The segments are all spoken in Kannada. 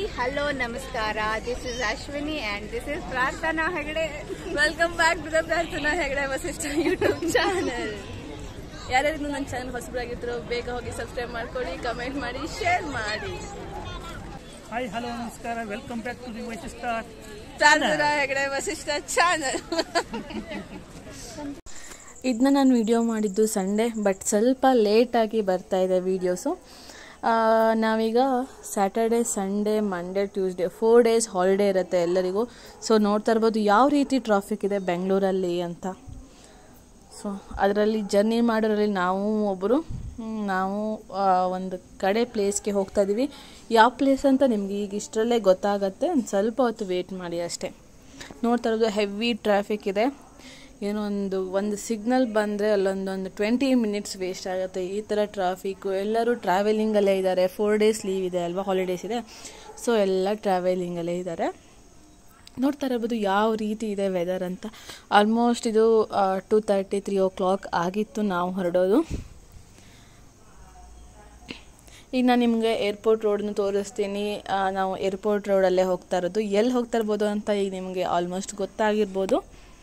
ಹಲೋ ನಮಸ್ಕಾರ this is Ashwini and this is Prarthana Hegde welcome back to the Prarthana Hegde Vasishtha YouTube channel ಯಾರ್ಯಾರು ನನ್ನ ಚಾನಲ್ ಹೊಸಬರಾಗಿದ್ರು ಬೇಗ ಹೋಗಿ ಸಬ್ಸ್ಕ್ರೈಬ್ ಮಾಡ್ಕೊಳ್ಳಿ ಕಮೆಂಟ್ ಮಾಡಿ ಶೇರ್ ಮಾಡಿ ಹಾಯ್ ಹಲೋ ನಮಸ್ಕಾರ ವೆಲ್ಕಮ್ ಬ್ಯಾಕ್ ಟು ದಿ ವೈಶಿಷ್ಟ ಪ್ರಾರ್ಥನಾ ಹೆಗಡೆ ವಸಿಷ್ಠ ಚಾನಲ್ ಇದನ್ನ ನಾನು ವಿಡಿಯೋ ಮಾಡಿದ್ದು ಸಂಡೇ ಬಟ್ ಸ್ವಲ್ಪ ಲೇಟಾಗಿ ಬರ್ತಾ ಇದೆ ವೀಡಿಯೋಸು ನಾವೀಗ Saturday Sunday Monday Tuesday four days holiday ಇರುತ್ತೆ ಎಲ್ಲರಿಗೂ ಸೊ ನೋಡ್ತಾ ಇರ್ಬೋದು ಯಾವ ರೀತಿ ಟ್ರಾಫಿಕ್ ಇದೆ ಬೆಂಗಳೂರಲ್ಲಿ ಅಂತ ಸೊ ಅದರಲ್ಲಿ ಜರ್ನಿ ಮಾಡೋದ್ರಲ್ಲಿ ನಾವು ಒಬ್ಬರು ನಾವು ಆ, ಒಂದು ಕಡೆ ಪ್ಲೇಸ್ಗೆ ಹೋಗ್ತಾ ಇದ್ದೀವಿ ಯಾವ ಪ್ಲೇಸ್ ಅಂತ ನಿಮ್ಗೆ ಈಗ ಇಷ್ಟರಲ್ಲೇ ಗೊತ್ತಾಗತ್ತೆ ಒಂದು ಸ್ವಲ್ಪ ಹೊತ್ತು ವೇಟ್ ಮಾಡಿ ಅಷ್ಟೇ ನೋಡ್ತಾ ಇರೋದು ಹೆವಿ ಟ್ರಾಫಿಕ್ ಇದೆ ಏನೋ ಒಂದು ಒಂದು ಸಿಗ್ನಲ್ ಬಂದರೆ ಅಲ್ಲೊಂದೊಂದು ಟ್ವೆಂಟಿ ಮಿನಿಟ್ಸ್ ವೇಸ್ಟ್ ಆಗುತ್ತೆ ಈ ಥರ ಟ್ರಾಫಿಕ್ಕು ಎಲ್ಲರೂ ಟ್ರಾವೆಲಿಂಗಲ್ಲೇ ಇದ್ದಾರೆ ಫೋರ್ ಡೇಸ್ ಲೀವ್ ಇದೆ ಅಲ್ವಾ ಹಾಲಿಡೇಸ್ ಇದೆ ಸೊ ಎಲ್ಲ ಟ್ರಾವೆಲಿಂಗಲ್ಲೇ ಇದ್ದಾರೆ ನೋಡ್ತಾ ಇರ್ಬೋದು ಯಾವ ರೀತಿ ಇದೆ ವೆದರ್ ಅಂತ ಆಲ್ಮೋಸ್ಟ್ ಇದು two thirty three o'clock ಆಗಿತ್ತು ನಾವು ಹೊರಡೋದು ಈಗ ನಾನು ನಿಮಗೆ ಏರ್ಪೋರ್ಟ್ ರೋಡ್ನ ತೋರಿಸ್ತೀನಿ ಆ, ನಾವು ಏರ್ಪೋರ್ಟ್ ರೋಡಲ್ಲೇ ಹೋಗ್ತಾ ಇರೋದು ಎಲ್ಲಿ ಹೋಗ್ತಾ ಇರ್ಬೋದು ಅಂತ ಈಗ ನಿಮಗೆ ಆಲ್ಮೋಸ್ಟ್ ಗೊತ್ತಾಗಿರ್ಬೋದು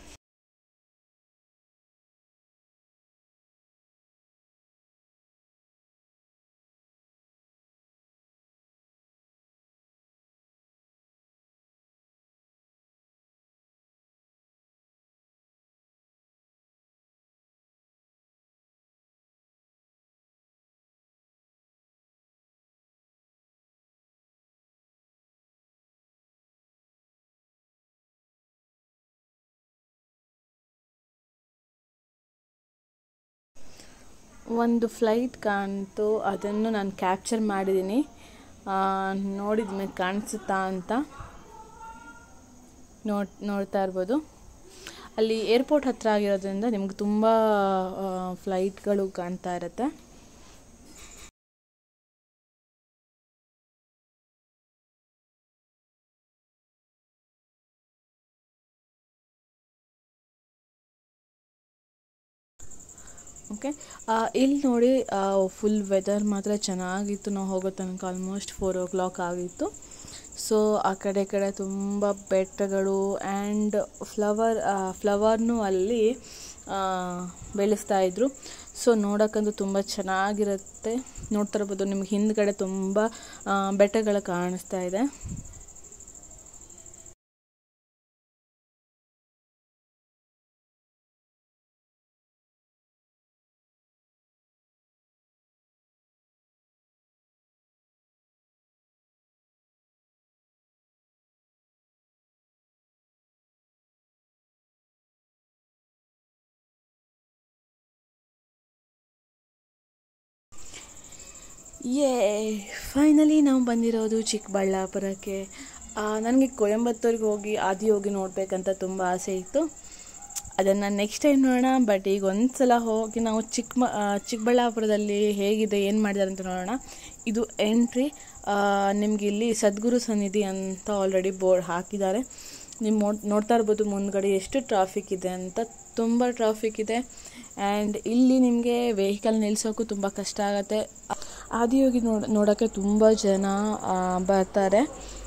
ಒಂದು ಫ್ಲೈಟ್ ಕಾಣ್ತು ಅದನ್ನು ನಾನು ಕ್ಯಾಪ್ಚರ್ ಮಾಡಿದ್ದೀನಿ ನೋಡಿದ ಮೇಲೆ ಕಾಣಿಸುತ್ತಾ ಅಂತ ನೋಡ್ ನೋಡ್ತಾ ಇರ್ಬೋದು ಅಲ್ಲಿ ಏರ್ಪೋರ್ಟ್ ಹತ್ರ ಆಗಿರೋದ್ರಿಂದ ನಿಮ್ಗೆ ತುಂಬ ಫ್ಲೈಟ್ಗಳು ಕಾಣ್ತಾ ಇರುತ್ತೆ ಓಕೆ ಇಲ್ಲಿ ನೋಡಿ ಫುಲ್ ವೆದರ್ ಮಾತ್ರ ಚೆನ್ನಾಗಿತ್ತು ನಾವು ಹೋಗೋ ತನಕ ಆಲ್ಮೋಸ್ಟ್ ಫೋರ್ ಓ ಕ್ಲಾಕ್ ಆಗಿತ್ತು ಸೊ ಆ ಕಡೆ ಈ ಕಡೆ ತುಂಬ ಬೆಟ್ಟಗಳು ಆ್ಯಂಡ್ ಫ್ಲವರ್ ಫ್ಲವರ್ನು ಅಲ್ಲಿ ಆ, ಬೆಳೆಸ್ತಾ ಇದ್ರು ಸೊ ನೋಡೋಕ್ಕಂತೂ ತುಂಬ ಚೆನ್ನಾಗಿರುತ್ತೆ ನೋಡ್ತಾ ಇರ್ಬೋದು ನಿಮ್ಗೆ ಹಿಂದ್ಗಡೆ ತುಂಬ ಆ, ಬೆಟ್ಟಗಳು ಕಾಣಿಸ್ತಾ ಇದೆ ಯೇ ಫೈನಲಿ ನಾವು ಬಂದಿರೋದು ಚಿಕ್ಕಬಳ್ಳಾಪುರಕ್ಕೆ ನನಗೆ ಕೊಯಂಬತ್ತೂರಿಗೆ ಹೋಗಿ ಆದಿಯೋಗಿ ನೋಡಬೇಕಂತ ತುಂಬ ಆಸೆ ಇತ್ತು ಅದನ್ನು ನೆಕ್ಸ್ಟ್ ಟೈಮ್ ನೋಡೋಣ ಬಟ್ ಈಗ ಒಂದು ಸಲ ಹೋಗಿ ನಾವು ಚಿಕ್ಕ ಚಿಕ್ಕಬಳ್ಳಾಪುರದಲ್ಲಿ ಹೇಗಿದೆ ಏನು ಮಾಡಿದ್ದಾರೆ ಅಂತ ನೋಡೋಣ ಇದು ಎಂಟ್ರಿ ನಿಮ್ಗೆ ಇಲ್ಲಿ ಸದ್ಗುರು ಸನ್ನಿಧಿ ಅಂತ ಆಲ್ರೆಡಿ ಬೋರ್ಡ್ ಹಾಕಿದ್ದಾರೆ ನೀವು ನೋಡ್ ನೋಡ್ತಾ ಇರ್ಬೋದು ಮುಂದ್ಗಡೆ ಎಷ್ಟು ಟ್ರಾಫಿಕ್ ಇದೆ ಅಂತ ತುಂಬ ಟ್ರಾಫಿಕ್ ಇದೆ ಆ್ಯಂಡ್ ಇಲ್ಲಿ ನಿಮಗೆ ವೆಹಿಕಲ್ ನಿಲ್ಸೋಕ್ಕೂ ತುಂಬ ಕಷ್ಟ ಆಗುತ್ತೆ ಆದಿಯೋಗಿ ನೋಡ ನೋಡೋಕ್ಕೆ ತುಂಬ ಜನ ಆ, ಬರ್ತಾರೆ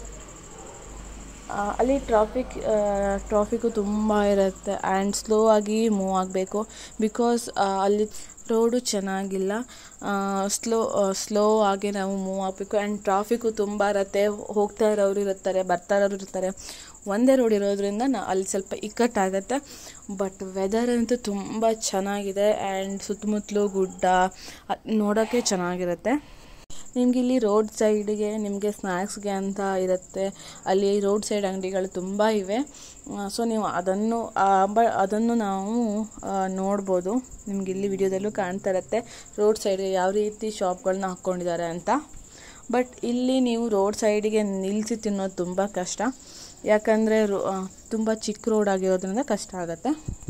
ಆ, ಅಲ್ಲಿ ಟ್ರಾಫಿಕ್ ಟ್ರಾಫಿಕ್ಕು ತುಂಬ ಇರುತ್ತೆ ಆ್ಯಂಡ್ ಸ್ಲೋ ಆಗಿ ಮೂವ್ ಆಗಬೇಕು ಬಿಕಾಸ್ ಅಲ್ಲಿ ರೋಡು ಚೆನ್ನಾಗಿಲ್ಲ ಸ್ಲೋ ಸ್ಲೋ ಆಗಿ ನಾವು ಮೂವ್ ಆಗಬೇಕು ಆ್ಯಂಡ್ ಟ್ರಾಫಿಕ್ಕು ತುಂಬ ಇರುತ್ತೆ ಹೋಗ್ತಾ ಇರೋರು ಇರ್ತಾರೆ ಬರ್ತಾ ಇರೋರು ಇರ್ತಾರೆ ಒಂದೇ ರೋಡ್ ಇರೋದ್ರಿಂದ ನಾ ಅಲ್ಲಿ ಸ್ವಲ್ಪ ಇಕ್ಕಟ್ಟಾಗತ್ತೆ ಬಟ್ ವೆದರ್ ಅಂತೂ ತುಂಬ ಚೆನ್ನಾಗಿದೆ ಆ್ಯಂಡ್ ಸುತ್ತಮುತ್ತಲು ಗುಡ್ಡ ಅದ್ ನೋಡೋಕ್ಕೆ ಚೆನ್ನಾಗಿರುತ್ತೆ ನಿಮ್ಗೆ ಇಲ್ಲಿ ರೋಡ್ ಸೈಡ್ಗೆ ನಿಮಗೆ ಸ್ನ್ಯಾಕ್ಸ್ಗೆ ಅಂತ ಇರುತ್ತೆ ಅಲ್ಲಿ ರೋಡ್ ಸೈಡ್ ಅಂಗಡಿಗಳು ತುಂಬ ಇವೆ ಸೊ ನೀವು ಅದನ್ನು ಆ, ಬ ಅದನ್ನು ನಾವು ಆ, ನೋಡ್ಬೋದು ನಿಮ್ಗೆ ಇಲ್ಲಿ ವಿಡಿಯೋದಲ್ಲೂ ಕಾಣ್ತಾ ಇರುತ್ತೆ ರೋಡ್ ಸೈಡ್ ಯಾವ ರೀತಿ ಶಾಪ್ಗಳನ್ನ ಹಾಕ್ಕೊಂಡಿದ್ದಾರೆ ಅಂತ ಬಟ್ ಇಲ್ಲಿ ನೀವು ರೋಡ್ ಸೈಡಿಗೆ ನಿಲ್ಲಿಸಿ ತಿನ್ನೋದು ತುಂಬ ಕಷ್ಟ ಯಾಕಂದರೆ ತುಂಬ ಚಿಕ್ಕ ರೋಡ್ ಆಗಿರೋದ್ರಿಂದ ಕಷ್ಟ ಆಗುತ್ತೆ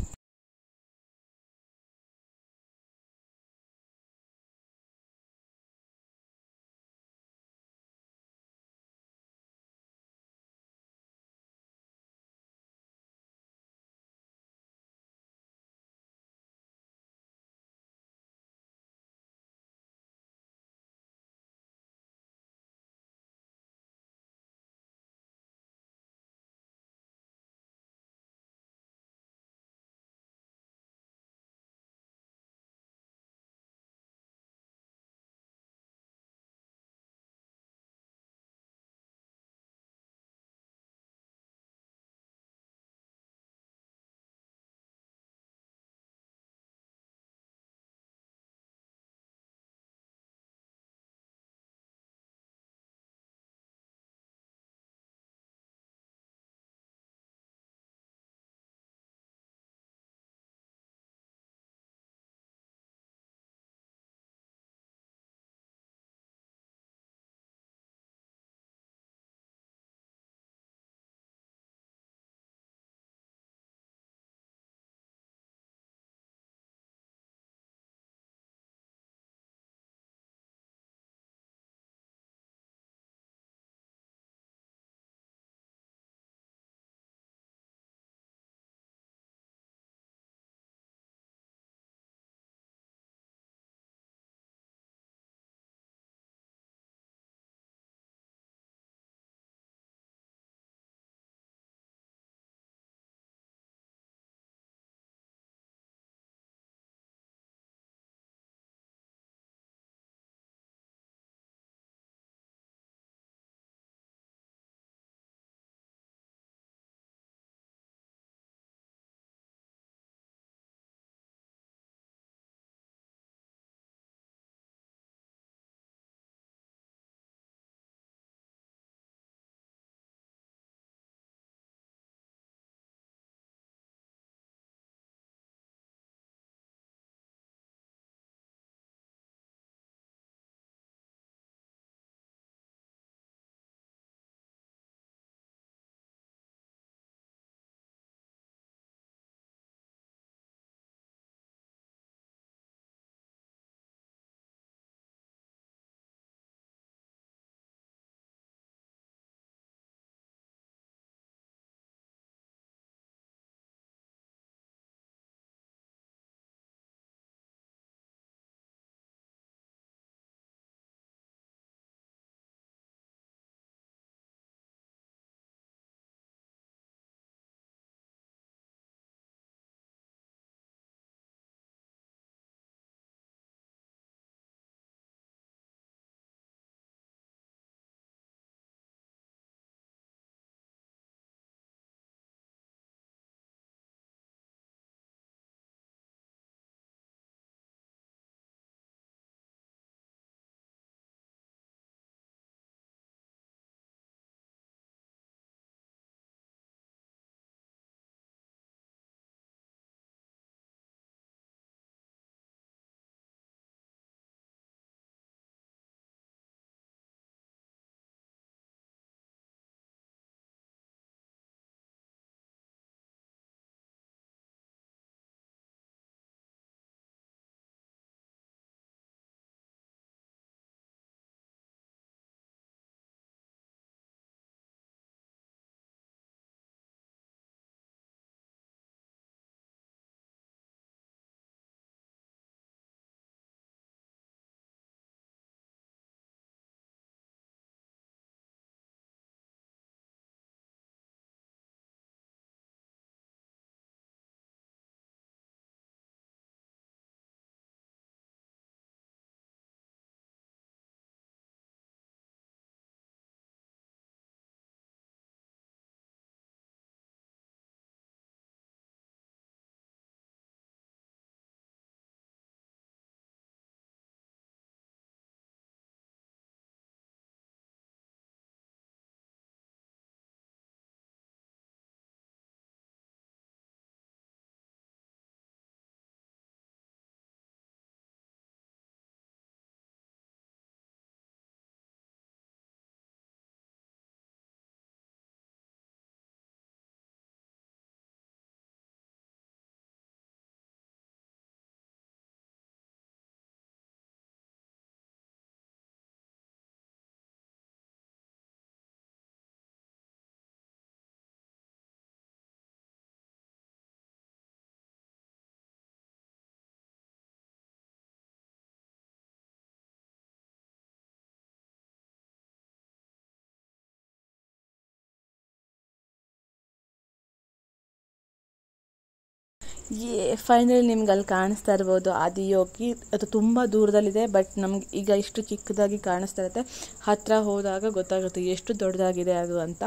ಫೈನಲಿ ನಿಮ್ಗೆ ಅಲ್ಲಿ ಕಾಣಿಸ್ತಾ ಇರ್ಬೋದು ಆದಿಯೋಗಿ ಅದು ತುಂಬ ದೂರದಲ್ಲಿದೆ ಬಟ್ ನಮ್ಗೆ ಈಗ ಇಷ್ಟು ಚಿಕ್ಕದಾಗಿ ಕಾಣಿಸ್ತಾ ಇರುತ್ತೆ ಹತ್ತಿರ ಹೋದಾಗ ಗೊತ್ತಾಗುತ್ತೆ ಎಷ್ಟು ದೊಡ್ಡದಾಗಿದೆ ಅದು ಅಂತ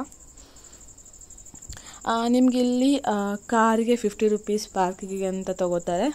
ನಿಮಗೆ ಇಲ್ಲಿ ಕಾರಿಗೆ ಫಿಫ್ಟಿ ರುಪೀಸ್ ಪಾರ್ಕಿಗೆ ಅಂತ ತಗೋತಾರೆ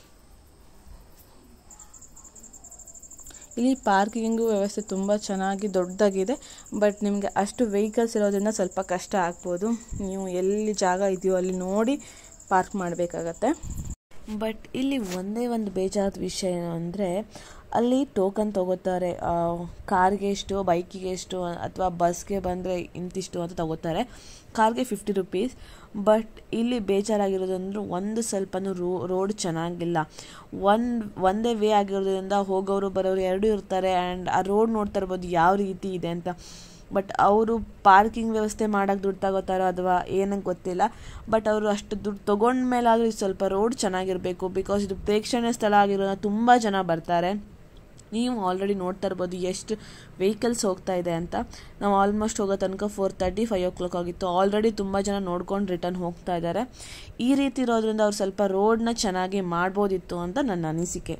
ಇಲ್ಲಿ ಪಾರ್ಕಿಂಗು ವ್ಯವಸ್ಥೆ ತುಂಬ ಚೆನ್ನಾಗಿ ದೊಡ್ಡದಾಗಿದೆ ಬಟ್ ನಿಮಗೆ ಅಷ್ಟು ವೆಹಿಕಲ್ಸ್ ಇರೋದ್ರಿಂದ ಸ್ವಲ್ಪ ಕಷ್ಟ ಆಗ್ಬೋದು ನೀವು ಎಲ್ಲಿ ಜಾಗ ಇದೆಯೋ ಅಲ್ಲಿ ನೋಡಿ ಪಾರ್ಕ್ ಮಾಡಬೇಕಾಗತ್ತೆ ಬಟ್ ಇಲ್ಲಿ ಒಂದೇ ಒಂದು ಬೇಜಾರದ ವಿಷಯ ಏನು ಅಂದರೆ ಅಲ್ಲಿ ಟೋಕನ್ ತಗೋತಾರೆ ಕಾರ್ಗೆ ಎಷ್ಟು ಬೈಕಿಗೆ ಎಷ್ಟು ಅಥವಾ ಬಸ್ಗೆ ಬಂದರೆ ಇಂತಿಷ್ಟು ಅಂತ ತಗೋತಾರೆ ಕಾರ್ಗೆ ಫಿಫ್ಟಿ ರುಪೀಸ್ ಬಟ್ ಇಲ್ಲಿ ಬೇಜಾರಾಗಿರೋದು ಅಂದ್ರೆ ಒಂದು ಸ್ವಲ್ಪನೂ ರೋ ರೋಡ್ ಚೆನ್ನಾಗಿಲ್ಲ ಒಂದು ಒಂದೇ ವೇ ಆಗಿರೋದ್ರಿಂದ ಹೋಗೋರು ಬರೋರು ಎರಡೂ ಇರ್ತಾರೆ ಆ್ಯಂಡ್ ಆ ರೋಡ್ ನೋಡ್ತಾ ಇರ್ಬೋದು ಯಾವ ರೀತಿ ಇದೆ ಅಂತ ಬಟ್ ಅವರು ಪಾರ್ಕಿಂಗ್ ವ್ಯವಸ್ಥೆ ಮಾಡೋಕ್ಕೆ ದುಡ್ಡು ತಗೋತಾರೋ ಅಥವಾ ಏನಂಗೆ ಗೊತ್ತಿಲ್ಲ ಬಟ್ ಅವರು ಅಷ್ಟು ದುಡ್ಡು ತೊಗೊಂಡ್ಮೇಲಾದರೂ ಸ್ವಲ್ಪ ರೋಡ್ ಚೆನ್ನಾಗಿರಬೇಕು ಬಿಕಾಸ್ ಇದು ಪ್ರೇಕ್ಷಣೀಯ ಸ್ಥಳ ಆಗಿರೋದ್ರಿಂದ ತುಂಬ ಜನ ಬರ್ತಾರೆ ನೀವು ಆಲ್ರೆಡಿ ನೋಡ್ತಾ ಇರ್ಬೋದು ಎಷ್ಟು ವೆಹಿಕಲ್ಸ್ ಹೋಗ್ತಾ ಇದೆ ಅಂತ ನಾವು ಆಲ್ಮೋಸ್ಟ್ ಹೋಗೋ ತನಕ four thirty five o'clock ಆಗಿತ್ತು ಆಲ್ರೆಡಿ ತುಂಬ ಜನ ನೋಡ್ಕೊಂಡು ರಿಟರ್ನ್ ಹೋಗ್ತಾ ಇದ್ದಾರೆ ಈ ರೀತಿ ಇರೋದ್ರಿಂದ ಅವ್ರು ಸ್ವಲ್ಪ ರೋಡ್ನ ಚೆನ್ನಾಗಿ ಮಾಡ್ಬೋದಿತ್ತು ಅಂತ ನನ್ನ ಅನಿಸಿಕೆ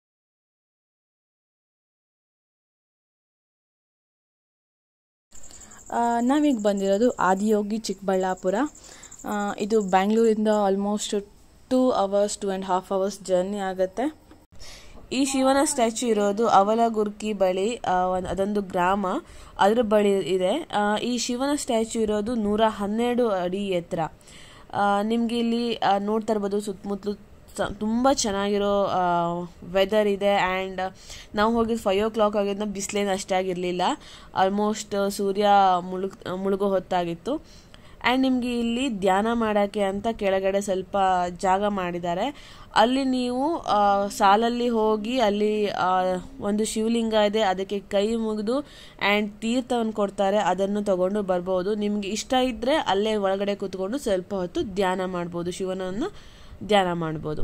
ನಾವೀಗ ಬಂದಿರೋದು ಆದಿಯೋಗಿ ಚಿಕ್ಕಬಳ್ಳಾಪುರ ಇದು ಬ್ಯಾಂಗ್ಳೂರಿಂದ almost two hours two and half hours journey ಆಗುತ್ತೆ ಈ ಶಿವನ ಸ್ಟ್ಯಾಚ್ಯೂ ಇರೋದು ಅವಲಗುರ್ಕಿ ಬಳಿ ಒಂದು ಅದೊಂದು ಗ್ರಾಮ ಅದರ ಬಳಿ ಇದೆ ಈ ಶಿವನ ಸ್ಟ್ಯಾಚ್ಯೂ ಇರೋದು ನೂರ ಹನ್ನೆರಡು ಅಡಿ ಎತ್ತರ ನಿಮಗೆ ಇಲ್ಲಿ ನೋಡ್ತಾ ಇರ್ಬೋದು ಸುತ್ತಮುತ್ತಲು ತುಂಬ ಚೆನ್ನಾಗಿರೋ ವೆದರ್ ಇದೆ ಆ್ಯಂಡ್ ನಾವು ಹೋಗಿದ್ದು ಫೈವ್ ಓ ಕ್ಲಾಕ್ ಆಗಿದ್ದ ಬಿಸಿಲೇನು ಅಷ್ಟಾಗಿರಲಿಲ್ಲ ಆಲ್ಮೋಸ್ಟ್ ಸೂರ್ಯ ಮುಳುಗ್ ಮುಳುಗೋ ಹೊತ್ತಾಗಿತ್ತು ಆ್ಯಂಡ್ ನಿಮಗೆ ಇಲ್ಲಿ ಧ್ಯಾನ ಮಾಡೋಕ್ಕೆ ಅಂತ ಕೆಳಗಡೆ ಸ್ವಲ್ಪ ಜಾಗ ಮಾಡಿದ್ದಾರೆ ಅಲ್ಲಿ ನೀವು ಸಾಲಲ್ಲಿ ಹೋಗಿ ಅಲ್ಲಿ ಒಂದು ಶಿವಲಿಂಗ ಇದೆ ಅದಕ್ಕೆ ಕೈ ಮುಗಿದು ಆ್ಯಂಡ್ ತೀರ್ಥವನ್ನು ಕೊಡ್ತಾರೆ ಅದನ್ನು ತಗೊಂಡು ಬರ್ಬೋದು ನಿಮಗೆ ಇಷ್ಟ ಇದ್ದರೆ ಅಲ್ಲೇ ಒಳಗಡೆ ಕೂತ್ಕೊಂಡು ಸ್ವಲ್ಪ ಹೊತ್ತು ಧ್ಯಾನ ಮಾಡ್ಬೋದು ಶಿವನನ್ನು ಧ್ಯಾನ ಮಾಡ್ಬೋದು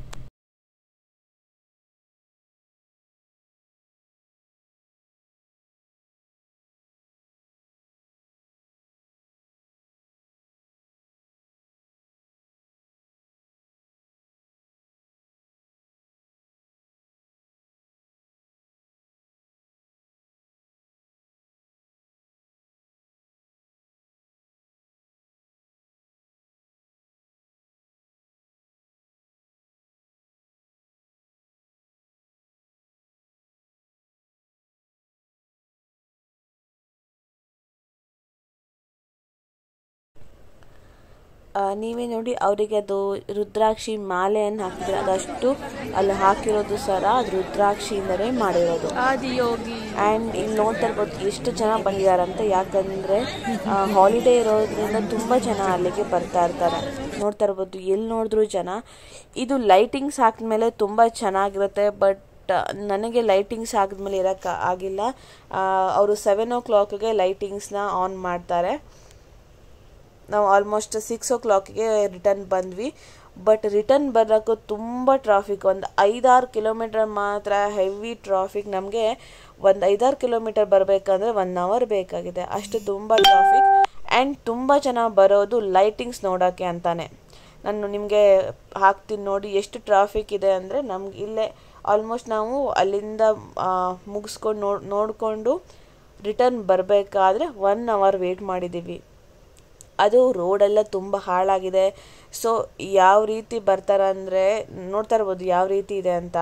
ನೀವೇ ನೋಡಿ ಅವರಿಗೆ ಅದು ರುದ್ರಾಕ್ಷಿ ಮಾಲೆಯನ್ನು ಹಾಕಿದ್ರೆ ಅದಷ್ಟು ಅಲ್ಲಿ ಹಾಕಿರೋದು ಸರ ಅದು ರುದ್ರಾಕ್ಷಿಯಿಂದಲೇ ಮಾಡಿರೋದು ಆದಿಯೋಗಿ ಆ್ಯಂಡ್ ಇಲ್ಲಿ ನೋಡ್ತಾ ಇರ್ಬೋದು ಎಷ್ಟು ಜನ ಬಂದಿದ್ದಾರಂತ ಯಾಕಂದರೆ ಹಾಲಿಡೇ ಇರೋದ್ರಿಂದ ತುಂಬ ಜನ ಅಲ್ಲಿಗೆ ಬರ್ತಾ ಇರ್ತಾರೆ ನೋಡ್ತಾ ಇರ್ಬೋದು ಎಲ್ಲಿ ನೋಡಿದ್ರು ಜನ ಇದು ಲೈಟಿಂಗ್ಸ್ ಹಾಕಿದ್ಮೇಲೆ ತುಂಬ ಚೆನ್ನಾಗಿರುತ್ತೆ ಬಟ್ ನನಗೆ ಲೈಟಿಂಗ್ಸ್ ಹಾಕಿದ್ಮೇಲೆ ಇರೋಕ್ಕೆ ಆಗಿಲ್ಲ ಅವರು ಸೆವೆನ್ ಓ ಕ್ಲಾಕ್ಗೆ ಲೈಟಿಂಗ್ಸ್ನ ಆನ್ ಮಾಡ್ತಾರೆ ನಾವು ಆಲ್ಮೋಸ್ಟ್ ಸಿಕ್ಸ್ ಓ ಕ್ಲಾಕಿಗೆ ರಿಟರ್ನ್ ಬಂದ್ವಿ ಬಟ್ ರಿಟರ್ನ್ ಬರೋಕ್ಕೂ ತುಂಬ ಟ್ರಾಫಿಕ್ ಒಂದು ಐದಾರು ಕಿಲೋಮೀಟರ್ ಮಾತ್ರ ಹೆವಿ ಟ್ರಾಫಿಕ್ ನಮಗೆ ಒಂದು ಐದಾರು ಕಿಲೋಮೀಟರ್ ಬರಬೇಕಂದ್ರೆ ಒನ್ ಅವರ್ ಬೇಕಾಗಿದೆ ಅಷ್ಟು ತುಂಬ ಟ್ರಾಫಿಕ್ ಆ್ಯಂಡ್ ತುಂಬ ಜನ ಬರೋದು ಲೈಟಿಂಗ್ಸ್ ನೋಡೋಕ್ಕೆ ಅಂತಾನೆ ನಾನು ನಿಮಗೆ ಹಾಕ್ತೀನಿ ನೋಡಿ ಎಷ್ಟು ಟ್ರಾಫಿಕ್ ಇದೆ ಅಂದರೆ ನಮ್ಗೆ ಇಲ್ಲೇ ಆಲ್ಮೋಸ್ಟ್ ನಾವು ಅಲ್ಲಿಂದ ಮುಗಿಸ್ಕೊಂಡು ನೋಡ್ ನೋಡಿಕೊಂಡು ರಿಟರ್ನ್ ಬರಬೇಕಾದ್ರೆ ಒನ್ ಅವರ್ ವೇಟ್ ಮಾಡಿದ್ದೀವಿ ಅದು ರೋಡೆಲ್ಲ ತುಂಬ ಹಾಳಾಗಿದೆ ಸೊ ಯಾವ ರೀತಿ ಬರ್ತಾರೆ ಅಂದರೆ ನೋಡ್ತಾ ಇರ್ಬೋದು ಯಾವ ರೀತಿ ಇದೆ ಅಂತ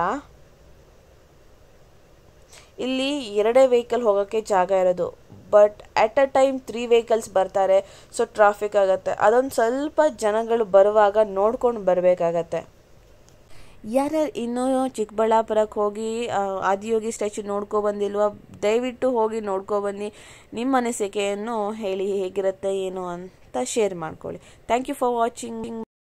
ಇಲ್ಲಿ ಎರಡೇ ವೆಹಿಕಲ್ ಹೋಗೋಕ್ಕೆ ಜಾಗ ಇರೋದು but at a time three vehicles ಬರ್ತಾರೆ ಸೊ ಟ್ರಾಫಿಕ್ ಆಗುತ್ತೆ ಅದೊಂದು ಸ್ವಲ್ಪ ಜನಗಳು ಬರುವಾಗ ನೋಡ್ಕೊಂಡು ಬರಬೇಕಾಗತ್ತೆ ಯಾರ್ಯಾರು ಇನ್ನೂ ಚಿಕ್ಕಬಳ್ಳಾಪುರಕ್ಕೆ ಹೋಗಿ ಆದಿಯೋಗಿ ಸ್ಟ್ಯಾಚ್ಯೂ ನೋಡ್ಕೊ ಬಂದಿಲ್ವ ದಯವಿಟ್ಟು ಹೋಗಿ ನೋಡ್ಕೊ ಬನ್ನಿ ನಿಮ್ಮ ಅನಿಸಿಕೆಯನ್ನು ಹೇಳಿ ಹೇಗಿರುತ್ತೆ ಏನು ಅಂತ ಶೇರ್ ಮಾಡ್ಕೊಳ್ಳಿ ಥ್ಯಾಂಕ್ ಯು ಫಾರ್ ವಾಚಿಂಗ್